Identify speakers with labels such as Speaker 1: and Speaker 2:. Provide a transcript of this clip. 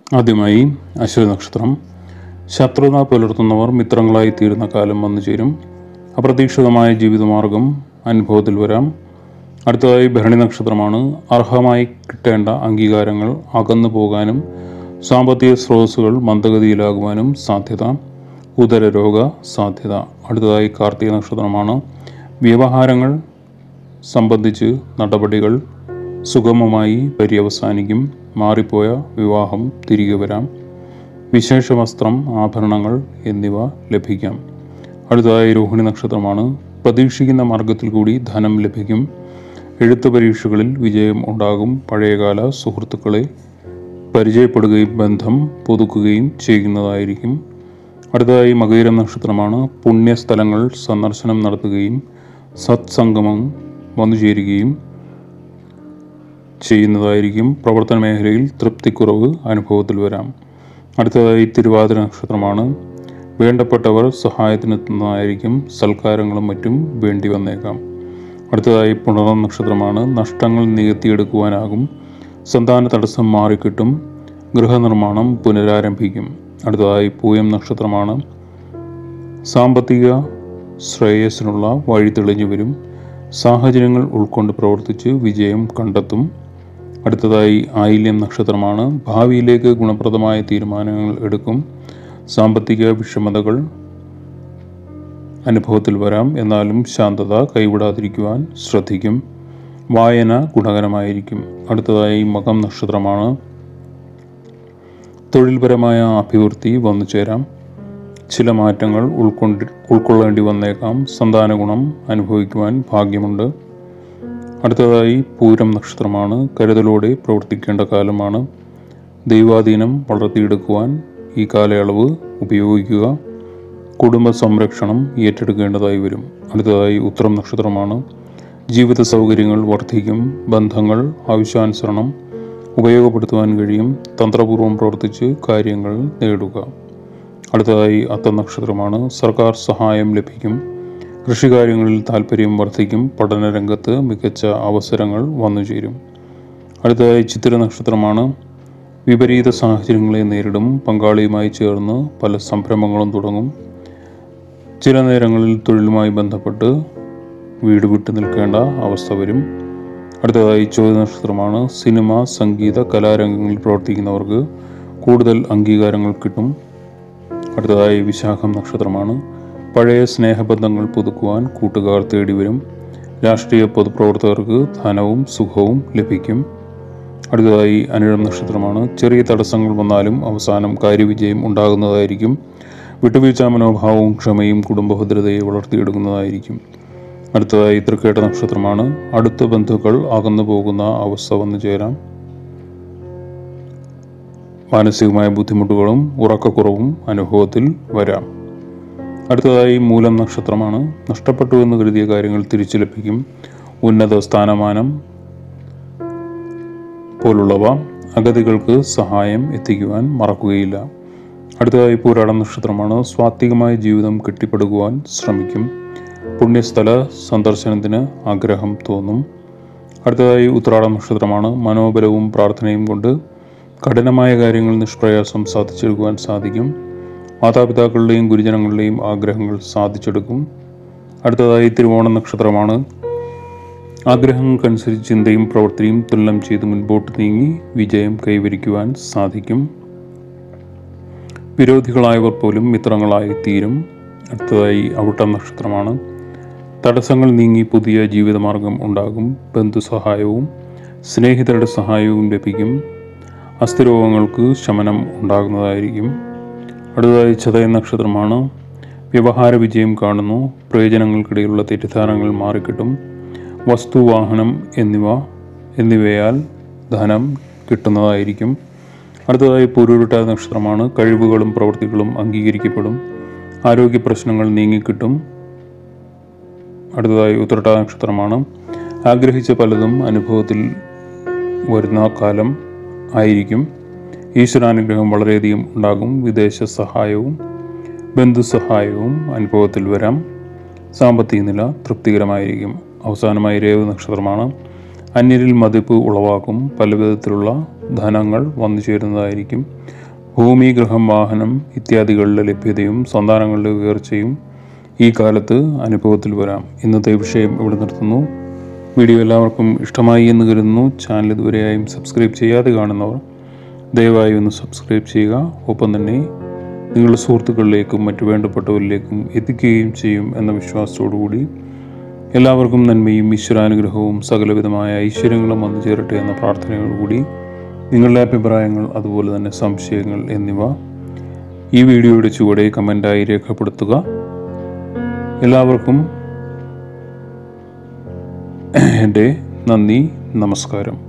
Speaker 1: ആദ്യമായി അശ്വതി നക്ഷത്രം ശത്രുത പുലർത്തുന്നവർ മിത്രങ്ങളായി തീരുന്ന കാലം വന്നു ചേരും അപ്രതീക്ഷിതമായ ജീവിതമാർഗം അനുഭവത്തിൽ വരാം അടുത്തതായി ഭരണി നക്ഷത്രമാണ് അർഹമായി കിട്ടേണ്ട അംഗീകാരങ്ങൾ അകന്നു പോകാനും സാമ്പത്തിക സ്രോതസ്സുകൾ മന്ദഗതിയിലാകുവാനും സാധ്യത ഉദരരോഗ സാധ്യത അടുത്തതായി കാർത്തിക നക്ഷത്രമാണ് വ്യവഹാരങ്ങൾ സംബന്ധിച്ച് നടപടികൾ സുഗമമായി പര്യവസാനിക്കും മാറിപ്പോയ വിവാഹം തിരികെ വരാം വിശേഷ വസ്ത്രം ആഭരണങ്ങൾ എന്നിവ ലഭിക്കാം അടുത്തതായി രോഹിണി നക്ഷത്രമാണ് പ്രതീക്ഷിക്കുന്ന മാർഗത്തിൽ കൂടി ധനം ലഭിക്കും എഴുത്ത് പരീക്ഷകളിൽ വിജയം ഉണ്ടാകും പഴയകാല സുഹൃത്തുക്കളെ പരിചയപ്പെടുകയും ബന്ധം പുതുക്കുകയും ചെയ്യുന്നതായിരിക്കും അടുത്തതായി മകയിരം നക്ഷത്രമാണ് പുണ്യസ്ഥലങ്ങൾ സന്ദർശനം നടത്തുകയും സത്സംഗമം വന്നു ചേരുകയും ചെയ്യുന്നതായിരിക്കും പ്രവർത്തന മേഖലയിൽ തൃപ്തിക്കുറവ് അനുഭവത്തിൽ വരാം അടുത്തതായി തിരുവാതിര നക്ഷത്രമാണ് വേണ്ടപ്പെട്ടവർ സഹായത്തിനെത്തുന്നതായിരിക്കും സൽക്കാരങ്ങളും മറ്റും വേണ്ടി വന്നേക്കാം അടുത്തതായി പുണർന്ന നക്ഷത്രമാണ് നഷ്ടങ്ങൾ നികത്തിയെടുക്കുവാനാകും സന്താന തടസ്സം മാറിക്കിട്ടും ഗൃഹനിർമ്മാണം പുനരാരംഭിക്കും അടുത്തതായി പൂയം നക്ഷത്രമാണ് സാമ്പത്തിക ശ്രേയസ്സിനുള്ള വഴി തെളിഞ്ഞു വരും സാഹചര്യങ്ങൾ ഉൾക്കൊണ്ട് പ്രവർത്തിച്ച് വിജയം കണ്ടെത്തും അടുത്തതായി ആയില്യം നക്ഷത്രമാണ് ഭാവിയിലേക്ക് ഗുണപ്രദമായ തീരുമാനങ്ങൾ എടുക്കും സാമ്പത്തിക വിഷമതകൾ അനുഭവത്തിൽ വരാം എന്നാലും ശാന്തത കൈവിടാതിരിക്കുവാൻ ശ്രദ്ധിക്കും വായന ഗുണകരമായിരിക്കും അടുത്തതായി മകം നക്ഷത്രമാണ് തൊഴിൽപരമായ അഭിവൃദ്ധി വന്നു ചേരാം ചില മാറ്റങ്ങൾ ഉൾക്കൊണ്ട് ഉൾക്കൊള്ളേണ്ടി വന്നേക്കാം സന്താന ഗുണം അനുഭവിക്കുവാൻ ഭാഗ്യമുണ്ട് അടുത്തതായി പൂരം നക്ഷത്രമാണ് കരുതലോടെ പ്രവർത്തിക്കേണ്ട കാലമാണ് ദൈവാധീനം വളർത്തിയെടുക്കുവാൻ ഈ കാലയളവ് ഉപയോഗിക്കുക കുടുംബ സംരക്ഷണം ഏറ്റെടുക്കേണ്ടതായി വരും അടുത്തതായി ഉത്തരം നക്ഷത്രമാണ് ജീവിത സൗകര്യങ്ങൾ വർദ്ധിക്കും ബന്ധങ്ങൾ ആവശ്യാനുസരണം ഉപയോഗപ്പെടുത്തുവാൻ കഴിയും തന്ത്രപൂർവ്വം പ്രവർത്തിച്ച് കാര്യങ്ങൾ നേടുക അടുത്തതായി അത്ത നക്ഷത്രമാണ് സർക്കാർ സഹായം ലഭിക്കും കൃഷികാര്യങ്ങളിൽ താല്പര്യം വർദ്ധിക്കും പഠന രംഗത്ത് മികച്ച അവസരങ്ങൾ വന്നു ചേരും അടുത്തതായി ചിത്തിര നക്ഷത്രമാണ് വിപരീത സാഹചര്യങ്ങളെ നേരിടും പങ്കാളിയുമായി ചേർന്ന് പല സംരംഭങ്ങളും തുടങ്ങും ചില നേരങ്ങളിൽ തൊഴിലുമായി ബന്ധപ്പെട്ട് വീട് വിട്ടു നിൽക്കേണ്ട അവസ്ഥ വരും അടുത്തതായി ചോദ്യ നക്ഷത്രമാണ് സിനിമ സംഗീത കലാരംഗങ്ങളിൽ പ്രവർത്തിക്കുന്നവർക്ക് കൂടുതൽ അംഗീകാരങ്ങൾ കിട്ടും അടുത്തതായി വിശാഖം നക്ഷത്രമാണ് പഴയ സ്നേഹബന്ധങ്ങൾ പുതുക്കുവാൻ കൂട്ടുകാർ തേടി വരും രാഷ്ട്രീയ പൊതുപ്രവർത്തകർക്ക് ധനവും സുഖവും ലഭിക്കും അടുത്തതായി അനിഴം നക്ഷത്രമാണ് ചെറിയ തടസ്സങ്ങൾ വന്നാലും അവസാനം കാര്യവിജയം ഉണ്ടാകുന്നതായിരിക്കും വിട്ടുവീഴ്ച മനോഭാവവും ക്ഷമയും കുടുംബഭദ്രതയെ വളർത്തിയെടുക്കുന്നതായിരിക്കും അടുത്തതായി തൃക്കേട്ട നക്ഷത്രമാണ് അടുത്ത ബന്ധുക്കൾ അകന്നു പോകുന്ന അവസ്ഥ വന്നു ചേരാം മാനസികമായ ബുദ്ധിമുട്ടുകളും ഉറക്കക്കുറവും അനുഭവത്തിൽ വരാം അടുത്തതായി മൂലം നക്ഷത്രമാണ് നഷ്ടപ്പെട്ടു എന്ന് കരുതിയ കാര്യങ്ങൾ തിരിച്ചു ലഭിക്കും ഉന്നത സ്ഥാനമാനം പോലുള്ളവ അഗതികൾക്ക് സഹായം എത്തിക്കുവാൻ മറക്കുകയില്ല അടുത്തതായി പൂരാടം നക്ഷത്രമാണ് സ്വാത്വികമായ ജീവിതം കെട്ടിപ്പടുക്കുവാൻ ശ്രമിക്കും പുണ്യസ്ഥല സന്ദർശനത്തിന് ആഗ്രഹം തോന്നും അടുത്തതായി ഉത്രാടം നക്ഷത്രമാണ് മനോബലവും പ്രാർത്ഥനയും കൊണ്ട് കഠിനമായ കാര്യങ്ങൾ നിഷ്പ്രയാസം സാധിച്ചെടുക്കുവാൻ സാധിക്കും മാതാപിതാക്കളുടെയും ഗുരുജനങ്ങളുടെയും ആഗ്രഹങ്ങൾ സാധിച്ചെടുക്കും അടുത്തതായി തിരുവോണ നക്ഷത്രമാണ് ആഗ്രഹങ്ങൾക്കനുസരിച്ച് ചിന്തയും പ്രവൃത്തിയും തുലനം ചെയ്ത് മുൻപോട്ട് നീങ്ങി വിജയം കൈവരിക്കുവാൻ സാധിക്കും വിരോധികളായവർ പോലും മിത്രങ്ങളായി തീരും അടുത്തതായി അവിട്ടം നക്ഷത്രമാണ് തടസ്സങ്ങൾ നീങ്ങി പുതിയ ജീവിതമാർഗം ഉണ്ടാകും ബന്ധുസഹായവും സ്നേഹിതരുടെ സഹായവും ലഭിക്കും അസ്ഥിരോഗങ്ങൾക്ക് ശമനം ഉണ്ടാകുന്നതായിരിക്കും അടുത്തതായി ചതയ നക്ഷത്രമാണ് വ്യവഹാര വിജയം കാണുന്നു പ്രയോജനങ്ങൾക്കിടയിലുള്ള തെറ്റിദ്ധാരണകൾ മാറിക്കിട്ടും വസ്തു വാഹനം എന്നിവ എന്നിവയാൽ ധനം കിട്ടുന്നതായിരിക്കും അടുത്തതായി പൂരുരുട്ട നക്ഷത്രമാണ് കഴിവുകളും പ്രവൃത്തികളും അംഗീകരിക്കപ്പെടും ആരോഗ്യ പ്രശ്നങ്ങൾ നീങ്ങിക്കിട്ടും അടുത്തതായി ഉത്രട്ട നക്ഷത്രമാണ് ആഗ്രഹിച്ച പലതും അനുഭവത്തിൽ വരുന്ന കാലം ആയിരിക്കും ഈശ്വരാനുഗ്രഹം വളരെയധികം ഉണ്ടാകും വിദേശ സഹായവും ബന്ധുസഹായവും അനുഭവത്തിൽ വരാം സാമ്പത്തിക നില തൃപ്തികരമായിരിക്കും അവസാനമായി രേവ നക്ഷത്രമാണ് അന്യരിൽ മതിപ്പ് ഉളവാക്കും പല വിധത്തിലുള്ള ധനങ്ങൾ വന്നു ചേരുന്നതായിരിക്കും ഭൂമി ഗൃഹം വാഹനം ഇത്യാദികളുടെ ലഭ്യതയും സന്താനങ്ങളുടെ ഉയർച്ചയും ഈ കാലത്ത് അനുഭവത്തിൽ വരാം ഇന്നത്തെ വിഷയം ഇവിടെ നിർത്തുന്നു വീഡിയോ എല്ലാവർക്കും ഇഷ്ടമായി എന്ന് കരുതുന്നു ചാനൽ ഇതുവരെയായും സബ്സ്ക്രൈബ് ചെയ്യാതെ കാണുന്നവർ ദയവായി ഒന്ന് സബ്സ്ക്രൈബ് ചെയ്യുക ഒപ്പം തന്നെ നിങ്ങളുടെ സുഹൃത്തുക്കളിലേക്കും മറ്റു വേണ്ടപ്പെട്ടവരിലേക്കും എത്തിക്കുകയും ചെയ്യും എന്ന വിശ്വാസത്തോടു കൂടി എല്ലാവർക്കും നന്മയും ഈശ്വരാനുഗ്രഹവും സകലവിധമായ ഐശ്വര്യങ്ങളും വന്നു ചേരട്ടെ എന്ന പ്രാർത്ഥനയോടുകൂടി നിങ്ങളുടെ അഭിപ്രായങ്ങൾ അതുപോലെ തന്നെ സംശയങ്ങൾ എന്നിവ ഈ വീഡിയോയുടെ ചുവടെ കമൻ്റായി രേഖപ്പെടുത്തുക എല്ലാവർക്കും എൻ്റെ നന്ദി നമസ്കാരം